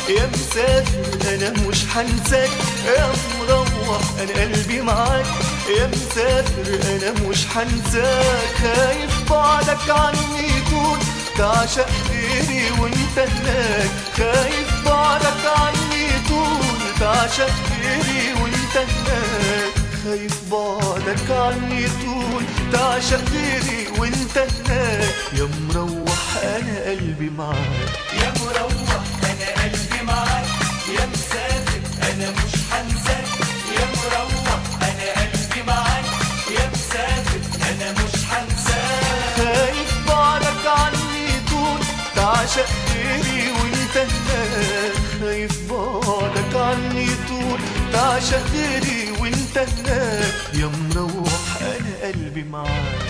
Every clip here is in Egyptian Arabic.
يا مسافر انا مش هنساك يا مروح انا قلبي معاك يا مسافر انا مش هنساك خايف بعدك عني طول تعشق غيري وانت هناك خايف بعدك عني طول تعشق غيري وانت هناك خايف بعدك عني طول تعشق غيري وانت هناك يا مروح انا قلبي معاك يا مروح انا قلبي معاك يا مسافر انا مش هنساك يا مروح انا قلبي معاك يا مسافر انا مش هنساك خايف بعدك عني طول تعشق غيري وانت هناك خايف بعدك عني طول تعشق غيري وانت هناك يا مروح انا قلبي معاك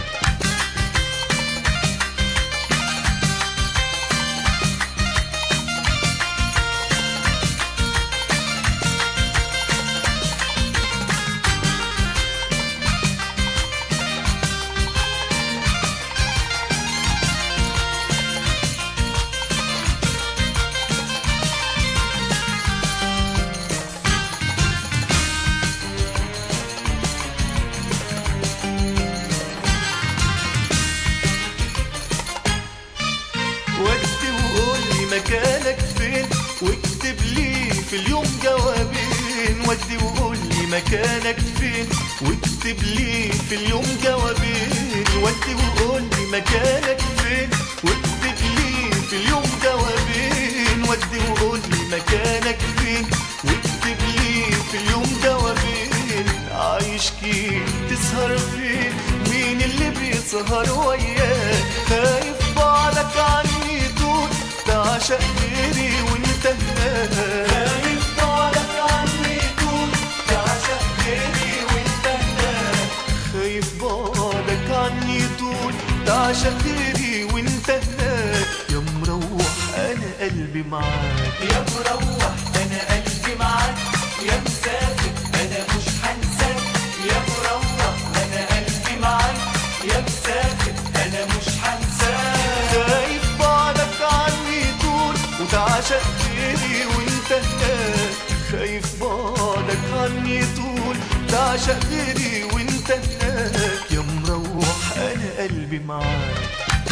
ودي وقول لي مكانك فين واكتب لي في اليوم جوابين ودي وقول لي مكانك فين واكتب لي في اليوم جوابين ودي وقول لي مكانك فين واكتب لي في اليوم جوابين ودي وقول لي مكانك فين واكتب لي في اليوم جوابين عايش كيف تسهر فين مين اللي بيسهر وياك خايف بعدك عني طول تعشق غيري وانت هناك خايف بعدك عني طول تعشق غيري وانت هناك خايف بعدك عني طول تعشق غيري وانت هناك يا مروح انا قلبي معاك يا مروح انا قلبي معاك يا مسافر انا مش هنساك يا مروح انا قلبي معاك يا مسافر انا مش هنساك خايف بعدك عني طول وتعشق غيري وانت هناك خايف بعدك عني طول تعشق غيري وانت هناك يا مروح انا قلبي معاك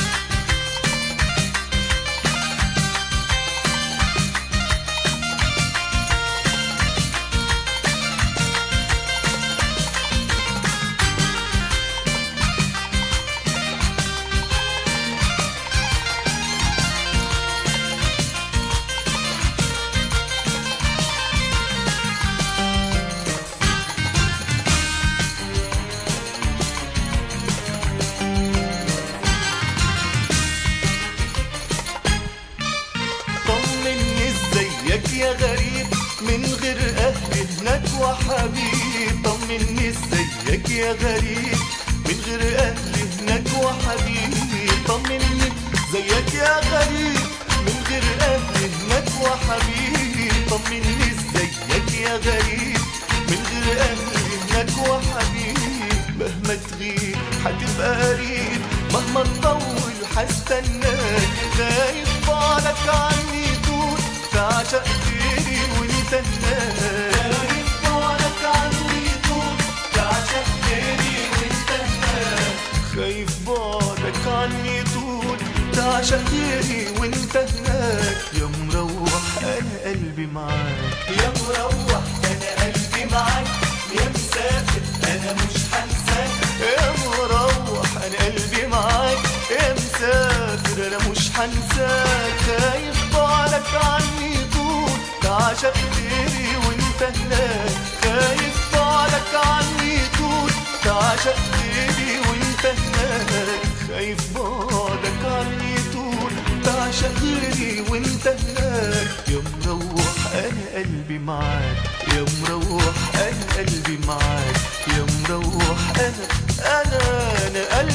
طمني ازيك يا غريب من غير اهل هناك وحبيب طمني ازيك يا غريب من غير اهل هناك وحبيب طمني زيك يا غريب من غير اهل هناك وحبيب طمني ازيك يا غريب من غير اهل هناك وحبيب مهما تغيب هتبقى قريب مهما تطول هستناك خايف بعدك عني طول تعشق غيري وانت هناك خايف بعدك عني طول تعشق غيري وانت هناك خايف بعدك عني طول تعشق غيري وانت هناك يا مروح انا قلبي معاك يا مروح انا قلبي معاك يا مسافر انا مش هنساك يا مروح انا قلبي معاك يا مسافر انا مش هنساك خايف بعدك عني طول تعشق غيري وانت هناك خايف بعدك عني طول تعشق غيري وانت هناك خايف بعدك عني طول تعشق غيري وانت هناك يا مروح انا قلبي معاك يا مروح انا قلبي معاك يا مروح انا انا انا قلبي